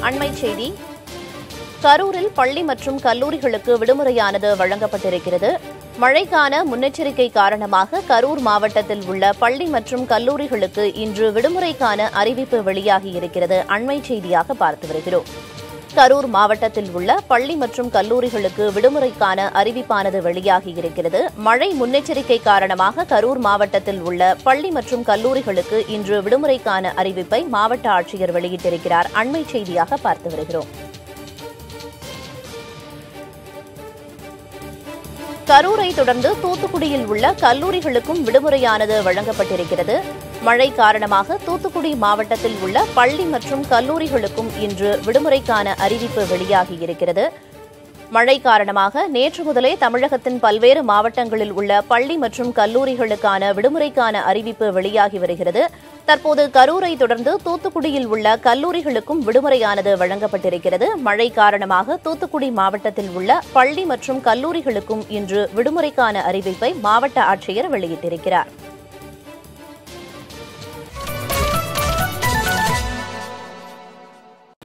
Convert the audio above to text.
அண்மை செய்தி கரூரில் பள்ளி மற்றும் கல்லூரிகளுக்கு விடுமுறையானது வழங்கப்பட்டிருக்கிறது மழைக்கான முன்னெச்சரிக்கை காரணமாக கரூர் மாவட்டத்தில் உள்ள பள்ளி மற்றும் கல்லூரிகளுக்கு இன்று விடுமுறைக்கான அறிவிப்பு வெளியாகியிருக்கிறது அண்மை செய்தியாக பார்த்து வருகிறோம் கரூர் மாவட்டத்தில் உள்ள பள்ளி மற்றும் கல்லூரிகளுக்கு விடுமுறைக்கான அறிவிப்பானது வெளியாகியிருக்கிறது மழை முன்னெச்சரிக்கை காரணமாக கரூர் மாவட்டத்தில் உள்ள பள்ளி மற்றும் கல்லூரிகளுக்கு இன்று விடுமுறைக்கான அறிவிப்பை மாவட்ட ஆட்சியர் வெளியிட்டிருக்கிறார் அண்மை செய்தியாக பார்த்து வருகிறோம் கரூரை தொடர்ந்து தூத்துக்குடியில் உள்ள கல்லூரிகளுக்கும் விடுமுறையானது வழங்கப்பட்டிருக்கிறது மழை காரணமாக தூத்துக்குடி மாவட்டத்தில் உள்ள பள்ளி மற்றும் கல்லூரிகளுக்கும் இன்று விடுமுறைக்கான அறிவிப்பு வெளியாகியிருக்கிறது மழை காரணமாக நேற்று முதலே தமிழகத்தின் பல்வேறு மாவட்டங்களில் உள்ள பள்ளி மற்றும் கல்லூரிகளுக்கான விடுமுறைக்கான அறிவிப்பு வெளியாகி வருகிறது தற்போது கரூரை தொடர்ந்து தூத்துக்குடியில் உள்ள கல்லூரிகளுக்கும் விடுமுறையானது வழங்கப்பட்டிருக்கிறது மழை காரணமாக தூத்துக்குடி மாவட்டத்தில் உள்ள பள்ளி மற்றும் கல்லூரிகளுக்கும் இன்று விடுமுறைக்கான அறிவிப்பை மாவட்ட ஆட்சியர் வெளியிட்டிருக்கிறார்